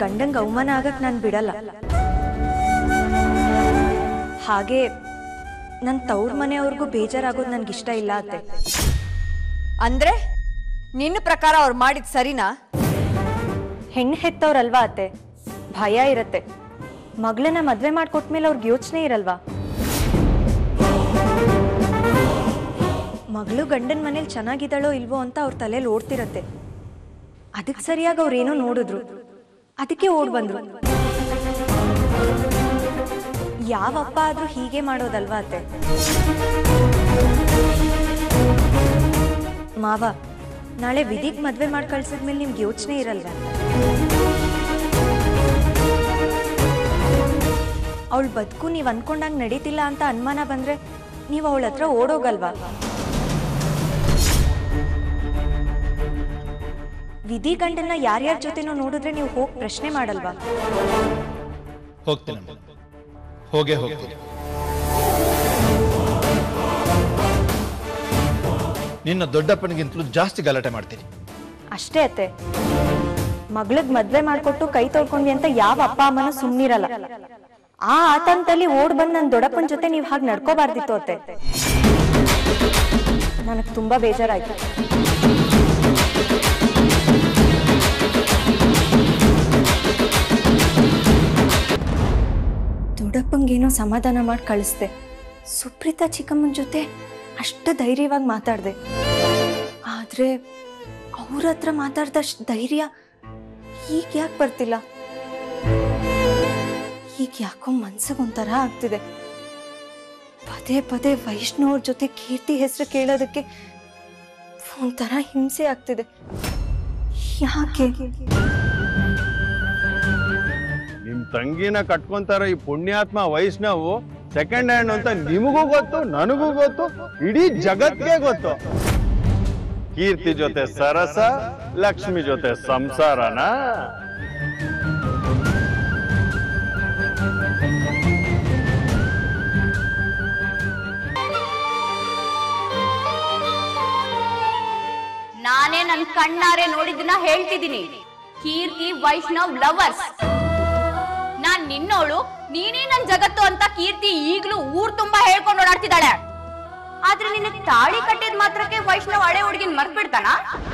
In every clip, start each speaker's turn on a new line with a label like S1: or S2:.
S1: ಗಂಡಂಗೆ ಅವಮಾನ ಆಗಕ್ ನಾನು ಬಿಡಲ್ಲ ಹಾಗೆ ನನ್ನ ತವ್ರ ಮನೆಯವ್ರಿಗೂ ಬೇಜಾರಾಗೋದು ನನ್ಗೆ ಇಷ್ಟ ಇಲ್ಲ ಅತ್ತೆ
S2: ಅಂದ್ರೆ ನಿನ್ನ ಪ್ರಕಾರ ಅವ್ರು ಮಾಡಿದ್ ಸರಿನಾ
S1: ಹೆಣ್ಣು ಹೆತ್ತವ್ರಲ್ವಾ ಅತ್ತೆ ಭಯ ಇರತ್ತೆ ಮಗಳನ್ನ ಮದ್ವೆ ಮಾಡ್ಕೊಟ್ಮೇಲೆ ಅವ್ರಿಗೆ ಯೋಚನೆ ಇರಲ್ವಾ ಮಗಳು ಗಂಡನ ಮನೇಲಿ ಚೆನ್ನಾಗಿದ್ದಾಳೋ ಇಲ್ವೋ ಅಂತ ಅವ್ರ ತಲೆಯಲ್ಲಿ ಓಡ್ತಿರತ್ತೆ ಅದಕ್ಕೆ ಸರಿಯಾಗಿ ಅವ್ರೇನೋ ನೋಡಿದ್ರು ಅದಕ್ಕೆ ಓಡ್ ಬಂದ್ರು ಯಾವ ಅಪ್ಪ ಆದ್ರೂ ಹೀಗೆ ಮಾಡೋದಲ್ವಾ ಅತ್ತೆ ಮಾವ ನಾಳೆ ವಿಧಿಗ್ ಮದ್ವೆ ಮಾಡಿ ಕಳ್ಸಿದ್ಮೇಲೆ ನಿಮ್ಗೆ ಯೋಚನೆ ಇರಲ್ವಾ ಅವಳ ಬದುಕು ನೀವು ಅನ್ಕೊಂಡಂಗೆ ನಡೀತಿಲ್ಲ ಅಂತ ಅನುಮಾನ ಬಂದ್ರೆ ನೀವು ಅವಳ ಹತ್ರ ಓಡೋಗಲ್ವಾ ವಿಧಿ ಗಂಡನ್ನ ಯಾರ್ಯಾರ ಜೊತೆನೋ ನೋಡಿದ್ರೆ ನೀವು ಹೋಗಿ ಪ್ರಶ್ನೆ ಮಾಡಲ್ವಾ
S3: ಹೋಗ್ತೀನಮ್ಮ ಹೋಗೇ ಹೋಗ್ತೀನಿ ನಿನ್ನ ದೊಡ್ಡಪ್ಪನಿಗಿಂತಲೂ ಜಾಸ್ತಿ ಗಲಾಟೆ ಮಾಡ್ತೀನಿ
S1: ಅಷ್ಟೇ ಅತ್ತೆ ಮಗ್ಳಗ್ ಮದ್ವೆ ಮಾಡ್ಕೊಟ್ಟು ಕೈ ತೊಳ್ಕೊಂಡ್ವಿ ಅಂತ ಯಾವ ಅಪ್ಪ ಅಮ್ಮನ ಸುಮ್ನಿರಲ್ಲ ಆ ಆತಂಕದಲ್ಲಿ ಓಡ್ ಬಂದ್ ನನ್ ದೊಡ್ಡಪ್ಪನ ಜೊತೆ ನೀವು ಹಾಗೆ ನಡ್ಕೋಬಾರ್ದಿತ್ತು ಅತ್ತೆ ನನಗ್ ತುಂಬಾ ಬೇಜಾರಾಯ್ತು ದೊಡ್ಡಪ್ಪಂಗೇನೋ ಸಮಾಧಾನ ಮಾಡಿ ಕಳಿಸ್ದೆ ಸುಪ್ರೀತಾ ಚಿಕ್ಕಮ್ಮನ ಜೊತೆ ಅಷ್ಟು ಧೈರ್ಯವಾಗಿ ಮಾತಾಡ್ದೆ ಆದ್ರೆ ಅವ್ರ ಹತ್ರ ಮಾತಾಡ್ದಷ್ಟು ಧೈರ್ಯ ಈಗ ಯಾಕೆ ಬರ್ತಿಲ್ಲ ಈಗ ಯಾಕೋ ಮನ್ಸಿಗೆ ಒಂಥರ ಆಗ್ತಿದೆ ಪದೇ ಪದೇ ವೈಷ್ಣವ್ರ ಜೊತೆ ಕೀರ್ತಿ ಹೆಸರು ಕೇಳೋದಕ್ಕೆ ಒಂಥರ ಹಿಂಸೆ ಆಗ್ತಿದೆ ಯಾಕೆ
S4: ನಿಮ್ ತಂಗಿನ ಕಟ್ಕೊಂತಾರ ಈ ಪುಣ್ಯಾತ್ಮ ವೈಷ್ಣವು ಸೆಕೆಂಡ್ ಹ್ಯಾಂಡ್ ಅಂತ ನಿಮಗೂ ಗೊತ್ತು ನನಗೂ ಗೊತ್ತು ಇಡೀ ಜಗತ್ಗೆ ಗೊತ್ತು ಕೀರ್ತಿ ಜೊತೆ ಸರಸ ಲಕ್ಷ್ಮಿ ಜೊತೆ ಸಂಸಾರನ
S5: ನಾನೇ ನನ್ ಕಣ್ಣಾರೆ ನೋಡಿದ್ದನ್ನ ಹೇಳ್ತಿದ್ದೀನಿ ಕೀರ್ತಿ ವೈಷ್ಣವ್ ಲವರ್ಸ್ ನಾನ್ ನಿನ್ನೋಳು ನೀನೇ ನನ್ ಜಗತ್ತು ಅಂತ ಕೀರ್ತಿ ಈಗ್ಲೂ ಊರ್ ತುಂಬಾ ಹೇಳ್ಕೊಂಡು ಓಡಾಡ್ತಿದ್ದಾಳೆ ಆದ್ರೆ ನಿನ್ನ ತಾಳಿ ಕಟ್ಟಿದ ಮಾತ್ರಕ್ಕೆ ವೈಷ್ಣವ್ ಹಳೆ ಹುಡುಗಿನ ಮರ್ಬಿಡ್ತಾನ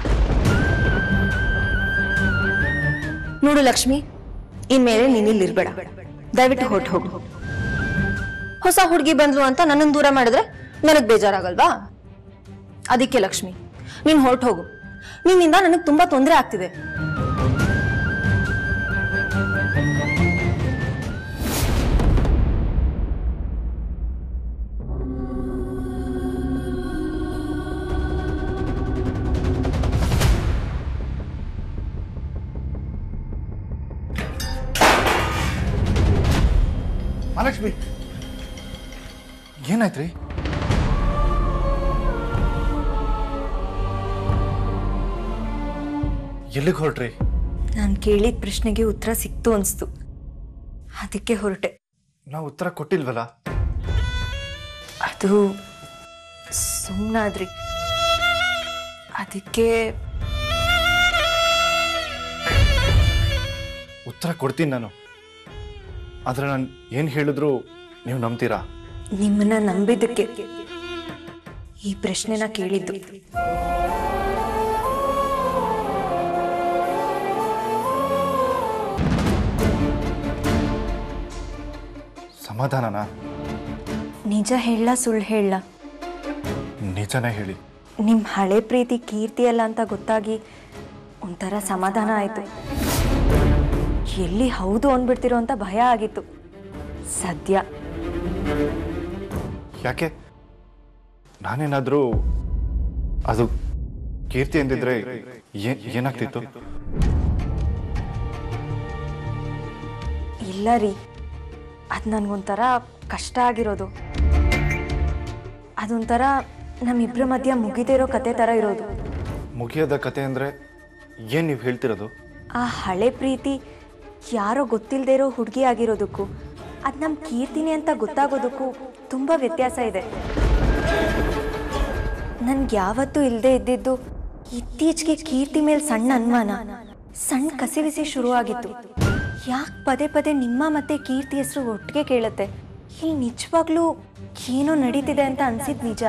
S1: ನೋಡು ಲಕ್ಷ್ಮಿ ಇನ್ಮೇಲೆ ನೀನ್ ಇಲ್ಲಿರ್ಬೇಡ ದಯವಿಟ್ಟು ಹೊಟ್ಟು ಹೋಗು ಹೊಸ ಹುಡುಗಿ ಬಂದ್ಲು ಅಂತ ನನ್ನನ್ನು ದೂರ ಮಾಡಿದ್ರೆ ನನಗ್ ಬೇಜಾರಾಗಲ್ವಾ ಅದಕ್ಕೆ ಲಕ್ಷ್ಮಿ ನೀನ್ ಹೊರಟು ಹೋಗು ನಿನ್ನಿಂದ ನನಗೆ ತುಂಬಾ ತೊಂದರೆ ಆಗ್ತಿದೆ
S3: ಮಹಾಲಕ್ಷ್ಮಿ ಏನಾಯ್ತ್ರಿ ಎಲ್ಲಿಗೆ ಹೊರಟ್ರಿ
S1: ನಾನು ಕೇಳಿದ ಪ್ರಶ್ನೆಗೆ ಉತ್ತರ ಸಿಕ್ತು ಅನ್ಸ್ತು ಅದಕ್ಕೆ ಹೊರಟೆ
S3: ನಾವು ಉತ್ತರ ಕೊಟ್ಟಿಲ್ವಲ್ಲ
S1: ಅದು ಸುಮ್ಮನಾದ್ರಿ ಅದಕ್ಕೆ
S3: ಉತ್ತರ ಕೊಡ್ತೀನಿ ನಾನು ಆದ್ರೆ ನಾನು ಏನು ಹೇಳಿದ್ರು ನೀವು ನಂಬ್ತೀರಾ
S1: ನಿಮ್ಮನ್ನ ನಂಬಿದ್ದಕ್ಕೆ ಈ ಪ್ರಶ್ನೆನ ಕೇಳಿದ್ದು
S3: ಸಮಾಧಾನನಾ
S1: ನಿಜ ಹೇಳ ಸುಳ್ಳು ಹೇಳ
S3: ನಿಜನೇ ಹೇಳಿ
S1: ನಿಮ್ಮ ಹಳೆ ಪ್ರೀತಿ ಕೀರ್ತಿ ಅಲ್ಲ ಅಂತ ಗೊತ್ತಾಗಿ ಒಂಥರ ಸಮಾಧಾನ ಆಯಿತು ಎಲ್ಲಿ ಹೌದು ಅಂದ್ಬಿಡ್ತಿರೋ ಅಂತ ಭಯ ಆಗಿತ್ತು ಸದ್ಯ
S3: ಯಾಕೆ ನಾನೇನಾದರೂ ಅದು ಕೀರ್ತಿ ಎಂದಿದ್ರೆ ಏನ್ ಏನಾಗ್ತಿತ್ತು
S1: ಇಲ್ಲ ರೀ ಅದು ನನಗೊಂಥರ ಕಷ್ಟ ಆಗಿರೋದು ಅದೊಂಥರ ನಮ್ಮಿಬ್ಬರ ಮಧ್ಯ ಮುಗಿದಿರೋ ಕತೆ ಥರ ಇರೋದು
S3: ಮುಗಿಯದ ಕತೆ ಅಂದರೆ ಏನು ನೀವು ಹೇಳ್ತಿರೋದು
S1: ಆ ಹಳೆ ಪ್ರೀತಿ ಯಾರೋ ಗೊತ್ತಿಲ್ಲದೆ ಇರೋ ಹುಡುಗಿ ಆಗಿರೋದಕ್ಕೂ ಅದು ನಮ್ಮ ಕೀರ್ತಿನಿ ಅಂತ ಗೊತ್ತಾಗೋದಕ್ಕೂ ತುಂಬ ವ್ಯತ್ಯಾಸ ಇದೆ ನನ್ಗೆ ಯಾವತ್ತೂ ಇಲ್ಲದೆ ಇದ್ದಿದ್ದು ಇತ್ತೀಚೆಗೆ ಕೀರ್ತಿ ಮೇಲೆ ಸಣ್ಣ ಅನುಮಾನ ಸಣ್ಣ ಕಸಿವಿಸಿ ಶುರುವಾಗಿತ್ತು ಯಾಕೆ ಪದೇ ಪದೇ ನಿಮ್ಮ ಮತ್ತೆ ಕೀರ್ತಿ ಹೆಸರು ಒಟ್ಟಿಗೆ ಕೇಳುತ್ತೆ ಇಲ್ಲಿ ನಿಜವಾಗ್ಲೂ ಏನೋ ನಡೀತಿದೆ ಅಂತ ಅನ್ಸಿದ್ ನಿಜ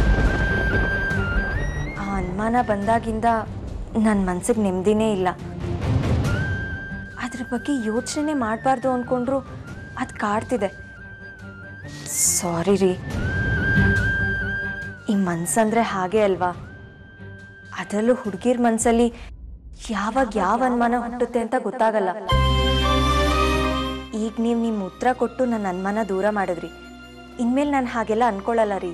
S1: ಆ ಅನುಮಾನ ಬಂದಾಗಿಂದ ನನ್ನ ಮನ್ಸಿಗೆ ನೆಮ್ಮದಿನೇ ಇಲ್ಲ ಅದ್ರ ಬಗ್ಗೆ ಯೋಚನೆ ಮಾಡಬಾರ್ದು ಅಂದ್ಕೊಂಡ್ರು ಅದು ಕಾಡ್ತಿದೆ ಸಾರಿ ರೀ ಈ ಮನ್ಸಂದ್ರೆ ಹಾಗೆ ಅಲ್ವಾ ಅದರಲ್ಲೂ ಹುಡುಗಿರ್ ಮನ್ಸಲ್ಲಿ ಯಾವಾಗ ಯಾವ ಅನುಮಾನ ಹುಟ್ಟುತ್ತೆ ಅಂತ ಗೊತ್ತಾಗಲ್ಲ ಈಗ ನೀವು ನಿಮ್ಮ ಉತ್ತರ ಕೊಟ್ಟು ನನ್ನ ಅನುಮಾನ ದೂರ ಮಾಡಿದ್ರಿ ಇನ್ಮೇಲೆ ನಾನು ಹಾಗೆಲ್ಲ ಅನ್ಕೊಳ್ಳಲ್ಲ ರೀ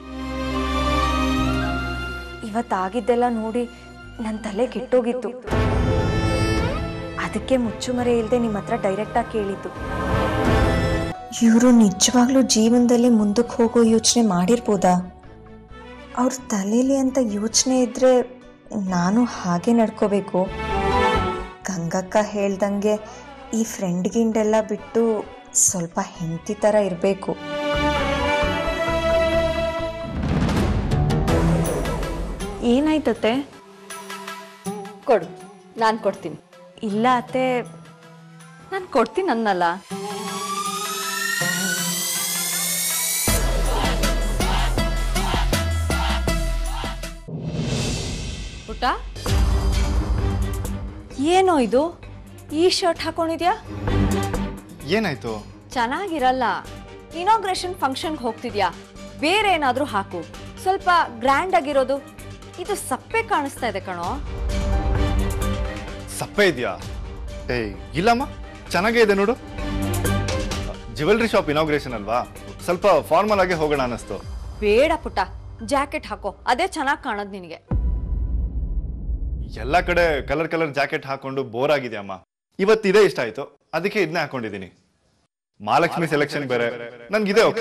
S1: ಇವತ್ತಾಗಿದ್ದೆಲ್ಲ ನೋಡಿ ನನ್ನ ತಲೆ ಕೆಟ್ಟೋಗಿತ್ತು ಅದಕ್ಕೆ ಮುಚ್ಚುಮರೆ ಇಲ್ಲದೆ ನಿಮ್ಮ ಹತ್ರ ಡೈರೆಕ್ಟಾಗಿ ಕೇಳಿದ್ದು ಇವರು ನಿಜವಾಗ್ಲೂ ಜೀವನದಲ್ಲಿ ಮುಂದಕ್ಕೆ ಹೋಗೋ ಯೋಚನೆ ಮಾಡಿರ್ಬೋದಾ ಅವ್ರ ತಲೆಯಲ್ಲಿ ಅಂತ ಯೋಚನೆ ಇದ್ರೆ ನಾನು ಹಾಗೆ ನಡ್ಕೋಬೇಕು ಗಂಗಕ್ಕ ಹೇಳ್ದಂಗೆ ಈ ಫ್ರೆಂಡ್ ಗಿಂಡೆಲ್ಲ ಬಿಟ್ಟು ಸ್ವಲ್ಪ ಹೆಂಡತಿ ಥರ ಇರಬೇಕು ಏನಾಯ್ತತ್ತೆ
S2: ಕೊಡು ನಾನು ಕೊಡ್ತೀನಿ
S1: ಇಲ್ಲ ಅತ್ತೆ
S2: ನಾನು ಕೊಡ್ತೀನಿ ಅನ್ನಲ್ಲ ಪುಟ್ಟ ಏನೋ ಇದು ಈ ಶರ್ಟ್ ಹಾಕೊಂಡಿದ್ಯಾ
S3: ಏನಾಯ್ತು
S2: ಚೆನ್ನಾಗಿರಲ್ಲ ಇನಾಗ್ರೇಷನ್ ಫಂಕ್ಷನ್ಗೆ ಹೋಗ್ತಿದ್ಯಾ ಬೇರೆ ಏನಾದರೂ ಹಾಕು ಸ್ವಲ್ಪ ಗ್ರ್ಯಾಂಡ್ ಆಗಿರೋದು ಇದು ಸಪ್ಪೆ ಕಾಣಿಸ್ತಾ ಇದೆ ಕಣೋ
S3: ಸಪ್ಪೆ ಇದೆಯಾ ಏಯ್ ಇಲ್ಲಮ್ಮ ಚೆನ್ನಾಗೇ ಇದೆ ನೋಡು ಜ್ಯುವೆಲ್ರಿ ಶಾಪ್ ಇನಾಗ್ರೇಷನ್ ಅಲ್ವಾ ಸ್ವಲ್ಪ ಫಾರ್ಮಲ್ ಆಗಿ ಹೋಗೋಣ ಅನ್ನಿಸ್ತು
S2: ಬೇಡ ಪುಟ್ಟ ಜಾಕೆಟ್ ಹಾಕೋ ಅದೇ ಚೆನ್ನಾಗಿ ಕಾಣೋದು ನಿನಗೆ
S3: ಎಲ್ಲ ಕಡೆ ಕಲರ್ ಕಲರ್ ಜಾಕೆಟ್ ಹಾಕೊಂಡು ಬೋರ್ ಆಗಿದೆ ಅಮ್ಮ ಇವತ್ತು ಇದೇ ಇಷ್ಟ ಆಯ್ತು ಅದಕ್ಕೆ ಇದನ್ನೇ ಹಾಕೊಂಡಿದ್ದೀನಿ ಮಹಾಲಕ್ಷ್ಮಿ ಸೆಲೆಕ್ಷನ್ ಬೇರೆ ನನ್ಗಿದೆ ಓಕೆ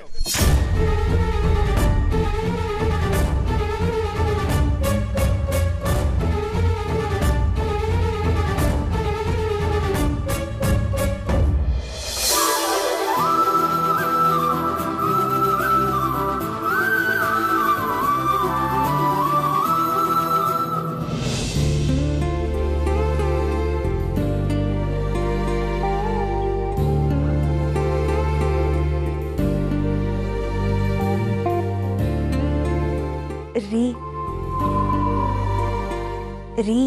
S1: ರೀ ರೀ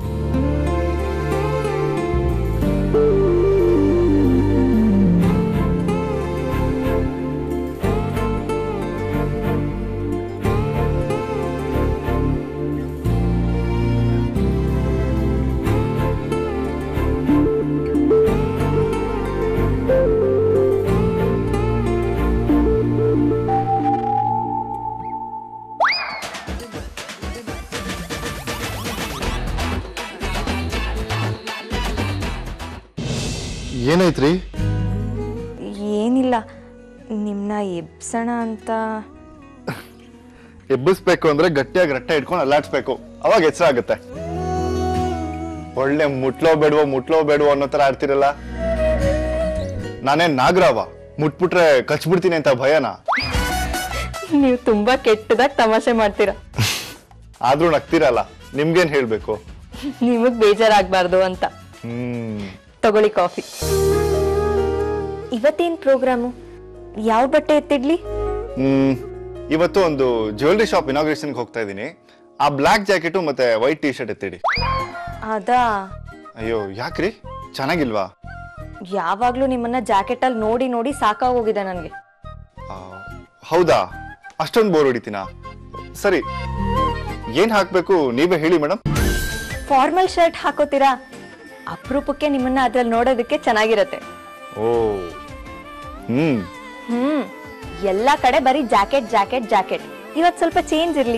S3: ಏನಾಯ್ತ್ರಿ
S1: ಏನಿಲ್ಲ ನಿಮ್ಮನ್ನ ಎಬ್ಸೋಣ ಅಂತ
S3: ಎಬ್ಬಿಸ್ಬೇಕು ಅಂದ್ರೆ ಗಟ್ಟಿಯಾಗಿ ರಟ್ಟೆ ಇಟ್ಕೊಂಡು ಅಲ್ಲಾಡ್ಸ್ಬೇಕು ಅವಾಗ ಹೆಸರು ಆಗುತ್ತೆ ಒಳ್ಳೆ ಮುಟ್ಲೋ ಬೇಡವೋ ಮುಟ್ಲೋ ಬೇಡವೋ ಅನ್ನೋ ತರ ಆಡ್ತಿರಲ್ಲ ನಾನೇನ್ ನಾಗರಾವ ಮುಟ್ಬಿಟ್ರೆ ಕಚ್ಬಿಡ್ತೀನಿ ಅಂತ ಭಯನಾ
S1: ನೀವು ತುಂಬಾ ಕೆಟ್ಟದಾಗಿ ತಮಾಷೆ ಮಾಡ್ತೀರಾ
S3: ಆದ್ರೂ ನಗ್ತಿರಲ್ಲ ನಿಮ್ಗೇನ್ ಹೇಳ್ಬೇಕು
S1: ನಿಮಗ್ ಬೇಜಾರಾಗ್ಬಾರ್ದು ಅಂತ
S3: ಹ್ಮ್
S1: ತಗೊಳ್ಳಿ ಕಾಫಿ ಇವತ್ತೇನ್ ಪ್ರೋಗ್ರಾಮು ಯಾವ ಬಟ್ಟೆ ಎತ್ತಿಡ್ಲಿ
S3: ಹ್ಮ್ ಇವತ್ತು ಒಂದು ಜ್ಯುವೆಲ್ರಿ ಶಾಪ್ ಇನಾಗ್ರೇಷನ್ಗೆ ಹೋಗ್ತಾ ಇದ್ದೀನಿ ಆ ಬ್ಲಾಕ್ ಜಾಕೆಟು ಮತ್ತೆ ವೈಟ್ ಟಿ ಶರ್ಟ್ ಎತ್ತಿಡಿ
S1: ಅದಾ
S3: ಅಯ್ಯೋ ಯಾಕ್ರಿ ಚೆನ್ನಾಗಿಲ್ವಾ
S1: ಯಾವಾಗ್ಲೂ ನಿಮ್ಮನ್ನ ಜಾಕೆಟ್ ಅಲ್ಲಿ ನೋಡಿ ನೋಡಿ ಸಾಕಾಗೋಗಿದೆ ನನ್ಗೆ
S3: ಆ, ಹೌದಾ ಅಷ್ಟೊಂದು ಬೋರ್ ಹೊಡಿತೀನಾ ಸರಿ ಏನ್ ಹಾಕ್ಬೇಕು ನೀವೇ ಹೇಳಿ ಮೇಡಮ್
S1: ಫಾರ್ಮಲ್ ಶರ್ಟ್ ಹಾಕೋತೀರಾ ಅಪರೂಪಕ್ಕೆ ನಿಮ್ಮನ್ನ ಅದ್ರಲ್ಲಿ ನೋಡೋದಕ್ಕೆ ಚೆನ್ನಾಗಿರತ್ತೆ
S3: ಓ ಹ್ಮ್
S1: ಹ್ಮ್ ಎಲ್ಲಾ ಕಡೆ ಬರೀ ಜಾಕೆಟ್ ಜಾಕೆಟ್ ಜಾಕೆಟ್ ಇವತ್ ಸ್ವಲ್ಪ ಚೇಂಜ್ ಇರ್ಲಿ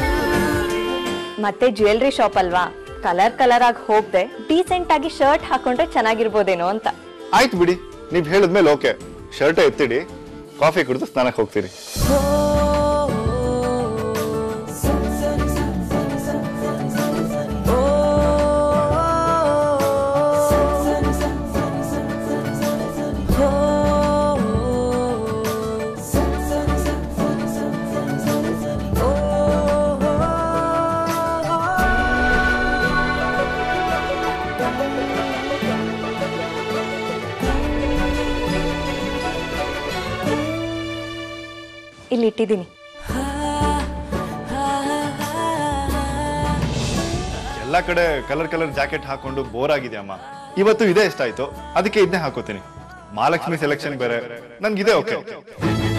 S1: ಮತ್ತೆ ಜ್ಯುವೆಲ್ರಿ ಶಾಪ್ ಅಲ್ವಾ ಕಲರ್ ಕಲರ್ ಆಗಿ ಹೋಗ್ದೆ ಡೀಸೆಂಟ್ ಆಗಿ ಶರ್ಟ್ ಹಾಕೊಂಡ್ರೆ ಚೆನ್ನಾಗಿರ್ಬೋದೇನೋ ಅಂತ
S3: ಆಯ್ತು ಬಿಡಿ ನೀವ್ ಹೇಳಿದ್ಮೇಲೆ ಓಕೆ ಶರ್ಟ್ ಎತ್ತಿಡಿ ಕಾಫಿ ಕುಡಿದು ಸ್ನಾನಕ್ಕೆ ಹೋಗ್ತೀರಿ
S1: ಇಲ್ಲಿ ಇಟ್ಟಿದ್ದೀನಿ
S3: ಎಲ್ಲ ಕಡೆ ಕಲರ್ ಕಲರ್ ಜಾಕೆಟ್ ಹಾಕೊಂಡು ಬೋರ್ ಆಗಿದೆ ಅಮ್ಮ ಇವತ್ತು ಇದೇ ಇಷ್ಟ ಆಯ್ತು ಅದಕ್ಕೆ ಇದನ್ನೇ ಹಾಕೋತೀನಿ ಮಹಾಲಕ್ಷ್ಮಿ ಸೆಲೆಕ್ಷನ್ ಬೇರೆ ನನ್ಗಿದೆ ಓಕೆ